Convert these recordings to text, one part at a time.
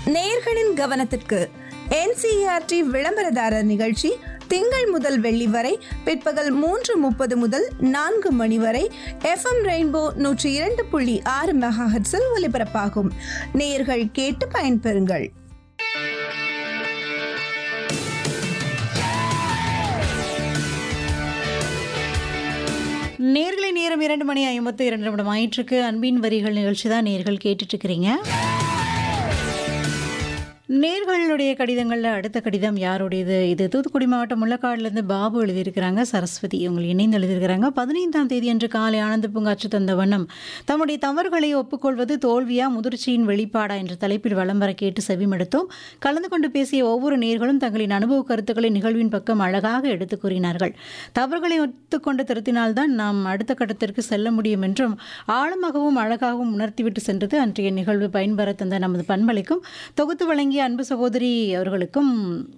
நேயர்களின் கவனத்திற்கு என்சிஆர்டி விளம்பரதாரர் நிகழ்ச்சி திங்கள் முதல் வெள்ளி வரை பிற்பகல் மூன்று முப்பது முதல் நான்கு மணி வரை எஃப்எம் ரெயின்போ நூற்றி இரண்டு புள்ளி ஆறு மெகாஹெட்ஸில் ஒலிபரப்பாகும் நேயர்கள் கேட்டு பயன்பெறுங்கள் நேர்களை நேரம் இரண்டு மணி ஐம்பத்து இரண்டு நிமிடம் ஆயிற்றுக்கு அன்பின் வரிகள் நிகழ்ச்சி தான் நேர்கள் கேட்டுட்டு இருக்கிறீங்க நேர்களுடைய கடிதங்களில் அடுத்த கடிதம் யாருடையது இது தூத்துக்குடி மாவட்டம் முள்ளக்காடுலேருந்து பாபு எழுதியிருக்கிறாங்க சரஸ்வதி இவங்க இணைந்து எழுதியிருக்கிறாங்க பதினைந்தாம் தேதி அன்று காலை ஆனந்த பூங்காற்று தந்த வண்ணம் தம்முடைய தவறுகளை ஒப்புக்கொள்வது தோல்வியா முதிர்ச்சியின் வெளிப்பாடா என்ற தலைப்பில் வலம் வர கேட்டு செவிமடுத்தோம் கலந்து கொண்டு பேசிய ஒவ்வொரு நேர்களும் தங்களின் அனுபவ கருத்துக்களை நிகழ்வின் பக்கம் அழகாக எடுத்து கூறினார்கள் தவறுகளை ஒத்துக்கொண்டு திருத்தினால்தான் நாம் அடுத்த கட்டத்திற்கு செல்ல முடியும் என்றும் ஆழமாகவும் அழகாகவும் உணர்த்திவிட்டு சென்றது அன்றைய நிகழ்வு பயன்பெற தந்த நமது பண்பலைக்கும் தொகுத்து வழங்கிய அன்பு சகோதரி அவர்களுக்கும்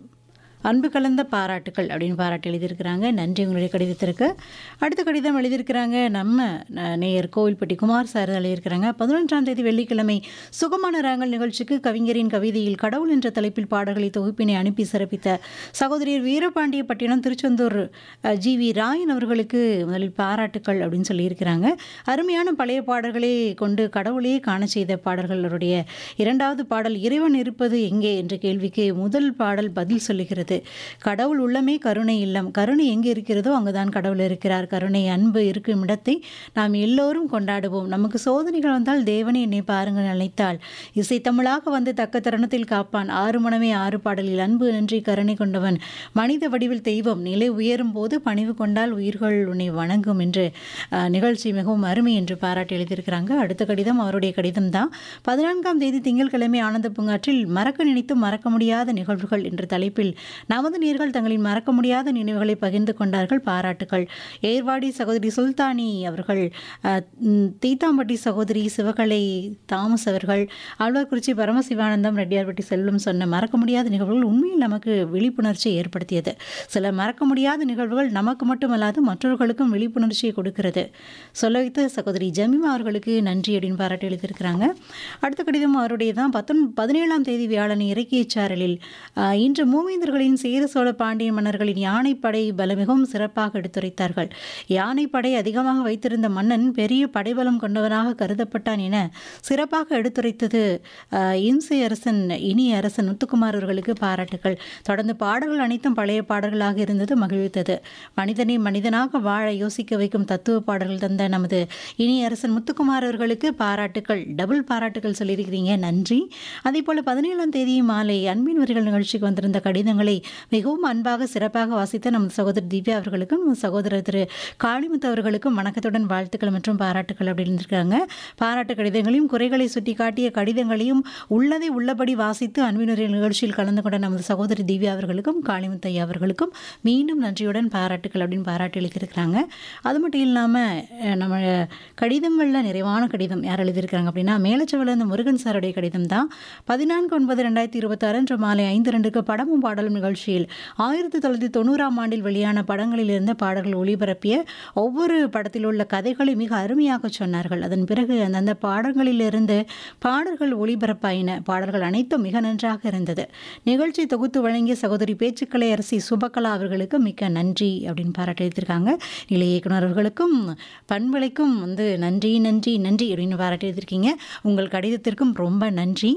அன்பு கலந்த பாராட்டுக்கள் அப்படின்னு பாராட்டு எழுதியிருக்கிறாங்க நன்றி உங்களுடைய கடிதத்திற்கு அடுத்த கடிதம் எழுதியிருக்கிறாங்க நம்ம ந- நேயர் கோவில்பட்டி குமார் சார் எழுதியிருக்கிறாங்க பதினொன்றாம் தேதி வெள்ளிக்கிழமை சுகமான ராங்கல் நிகழ்ச்சிக்கு கவிஞரின் கவிதையில் கடவுள் என்ற தலைப்பில் பாடல்களை தொகுப்பினை அனுப்பி சிறப்பித்த சகோதரியர் வீரபாண்டிய பட்டினம் திருச்செந்தூர் அஹ், ஜி வி ராயன் அவர்களுக்கு முதலில் பாராட்டுக்கள் அப்படின்னு சொல்லியிருக்கிறாங்க அருமையான பழைய பாடல்களை கொண்டு கடவுளையே காண செய்த பாடல்களுடைய இரண்டாவது பாடல் இறைவன் இருப்பது எங்கே என்ற கேள்விக்கு முதல் பாடல் பதில் சொல்லுகிறது கடவுள் உள்ளமே கருணை இல்லம் கருணை எங்கே இருக்கிறதோ அங்குதான் கடவுள் இருக்கிறார் கருணை அன்பு இருக்கும் இடத்தை நாம் எல்லோரும் கொண்டாடுவோம் நமக்கு சோதனைகள் வந்தால் தேவனை என்னை பாருங்கள் அழைத்தால் இசை தமிழாக வந்து தக்க தருணத்தில் காப்பான் ஆறு மனமே ஆறு பாடலில் அன்பு நன்றி கருணை கொண்டவன் மனித வடிவில் தெய்வம் நிலை உயரும் போது பணிவு கொண்டால் உயிர்கள் உன்னை வணங்கும் என்று அஹ், நிகழ்ச்சி மிகவும் அருமை என்று பாராட்டி எழுதியிருக்கிறாங்க அடுத்த கடிதம் அவருடைய கடிதம் தான் பதினான்காம் தேதி திங்கட்கிழமை ஆனந்த பூங்காற்றில் மறக்க நினைத்தும் மறக்க முடியாத நிகழ்வுகள் என்ற தலைப்பில் நமது நேர்கள் தங்களின் மறக்க முடியாத நினைவுகளை பகிர்ந்து கொண்டார்கள் பாராட்டுகள் ஏர்வாடி சகோதரி சுல்தானி அவர்கள் அஹ், ம், தீத்தாம்பட்டி சகோதரி சிவகலை தாமஸ் அவர்கள் ஆழ்வார்குறிச்சி பரமசிவானந்தம் ரெட்டியார்பட்டி செல்வம் சொன்ன மறக்க முடியாத நிகழ்வுகள் உண்மையில் நமக்கு விழிப்புணர்ச்சியை ஏற்படுத்தியது சில மறக்க முடியாத நிகழ்வுகள் நமக்கு மட்டுமல்லாது மற்றவர்களுக்கும் விழிப்புணர்ச்சியை கொடுக்கிறது சொல்ல வைத்த சகோதரி ஜமீமா அவர்களுக்கு நன்றி அப்படின்னு பாராட்டி எழுதியிருக்கிறாங்க அடுத்த கடிதம் அவருடைய தான் பத்தொன் பதினேழாம் தேதி வியாழன் இறக்கிய சாரலில் ஆஹ், இன்று மூவேந்தர்களின் சேர சோழ பாண்டிய மன்னர்களின் யானைப்படை பல மிகவும் சிறப்பாக எடுத்துரைத்தார்கள் யானைப்படை அதிகமாக வைத்திருந்த மன்னன் பெரிய படைபலம் கொண்டவனாக கருதப்பட்டான் என சிறப்பாக எடுத்துரைத்தது ஆஹ், இம்சை அரசன் இனிய அரசன் முத்துக்குமார் அவர்களுக்கு பாராட்டுகள் தொடர்ந்து பாடல்கள் அனைத்தும் பழைய பாடல்களாக இருந்தது மகிழ்வித்தது மனிதனை மனிதனாக வாழ யோசிக்க வைக்கும் தத்துவ பாடல்கள் தந்த நமது இனிய அரசன் முத்துக்குமார் அவர்களுக்கு பாராட்டுகள் டபுள் பாராட்டுகள் சொல்லியிருக்கிறீங்க நன்றி அதே போல பதினேழாம் தேதி மாலை அன்பின் வரிகள் நிகழ்ச்சிக்கு வந்திருந்த கடிதங்களை மிகவும் அன்பாக சிறப்பாக வாசித்த நமது சகோதரி திவ்யா அவர்களுக்கும் நமது சகோதரர் திரு காளிமுத்து அவர்களுக்கும் வணக்கத்துடன் வாழ்த்துக்கள் மற்றும் பாராட்டுகள் அப்படி இருந்திருக்காங்க பாராட்டு கடிதங்களையும் குறைகளை சுட்டி காட்டிய கடிதங்களையும் உள்ளதை உள்ளபடி வாசித்து அன்பின் வரிகள் நிகழ்ச்சியில் கலந்து கொண்ட நமது சகோதரி திவ்யா அவர்களுக்கும் காளிமுத்து ஐயா அவர்களுக்கும் மீண்டும் நன்றியுடன் பாராட்டுகள் அப்படின்னு பாராட்டி எழுதியிருக்கிறாங்க அது மட்டும் இல்லாமல் நம்ம கடிதங்களில் நிறைவான கடிதம் யார் எழுதியிருக்கிறாங்க அப்படின்னா மேலச்சவல இந்த முருகன் சாருடைய கடிதம் தான் பதினான்கு ஒன்பது ரெண்டாயிரத்தி இருபத்தாறு அன்று மாலை ஐந்து ரெண்டுக்கு படமும் பாடலும் நிகழ்ச்சியில் ஆயிரத்தி தொள்ளாயிரத்தி தொண்ணூறாம் ஆண்டில் வெளியான படங்களில் இருந்த பாடல்கள் ஒளிபரப்பிய ஒவ்வொரு படத்தில் உள்ள கதைகளை மிக அருமையாக சொன்னார்கள் அதன் பிறகு அந்தந்த பாடங்களிலிருந்து பாடல்கள் ஒளிபரப்பாயின பாடல்கள் அனைத்தும் மிக நன்றாக இருந்தது நிகழ்ச்சி தொகுத்து வழங்கிய சகோதரி பேச்சுக்கலை அரசி சுபகலா அவர்களுக்கு மிக்க நன்றி அப்படின்னு பாராட்டி எழுதியிருக்காங்க நிலை இயக்குனர் அவர்களுக்கும் பண்பலைக்கும் வந்து நன்றி நன்றி நன்றி அப்படின்னு பாராட்டி எழுதியிருக்கீங்க உங்கள் கடிதத்திற்கும் ரொம்ப நன்றி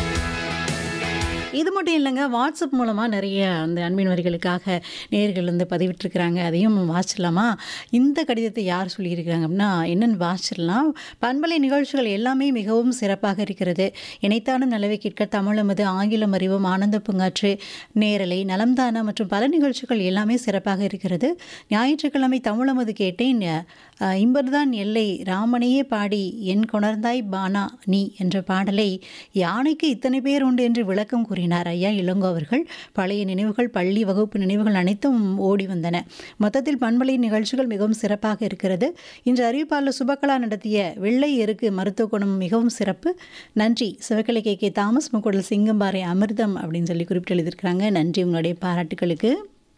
இது மட்டும் இல்லைங்க வாட்ஸ்அப் மூலமாக நிறைய அந்த அன்பின் வரிகளுக்காக நேர்கள் வந்து பதிவிட்டிருக்கிறாங்க அதையும் வாசிடலாமா இந்த கடிதத்தை யார் சொல்லியிருக்கிறாங்க அப்படின்னா என்னென்னு வாசிடலாம் பண்பலை நிகழ்ச்சிகள் எல்லாமே மிகவும் சிறப்பாக இருக்கிறது இணைத்தானும் நிலவை கேட்க தமிழமது ஆங்கிலம் அறிவும் ஆனந்த பூங்காற்று நேரலை நலம்தானா மற்றும் பல நிகழ்ச்சிகள் எல்லாமே சிறப்பாக இருக்கிறது ஞாயிற்றுக்கிழமை தமிழமது கேட்டேன் அஹ், இம்பர்தான் எல்லை ராமனையே பாடி என் கொணர்ந்தாய் பானா நீ என்ற பாடலை யானைக்கு இத்தனை பேர் உண்டு என்று விளக்கம் கூறினார் ஐயா இளங்கோ அவர்கள் பழைய நினைவுகள் பள்ளி வகுப்பு நினைவுகள் அனைத்தும் ஓடி வந்தன மொத்தத்தில் பண்பலை நிகழ்ச்சிகள் மிகவும் சிறப்பாக இருக்கிறது இன்று அறிவிப்பாளர் சுபகலா நடத்திய வெள்ளை எருக்கு மருத்துவ குணம் மிகவும் சிறப்பு நன்றி Sivakalai K K Thomas Mukkudal Singamparai Amirtham அப்படின்னு சொல்லி குறிப்பிட்டு எழுதியிருக்கிறாங்க நன்றி உங்களுடைய பாராட்டுகளுக்கு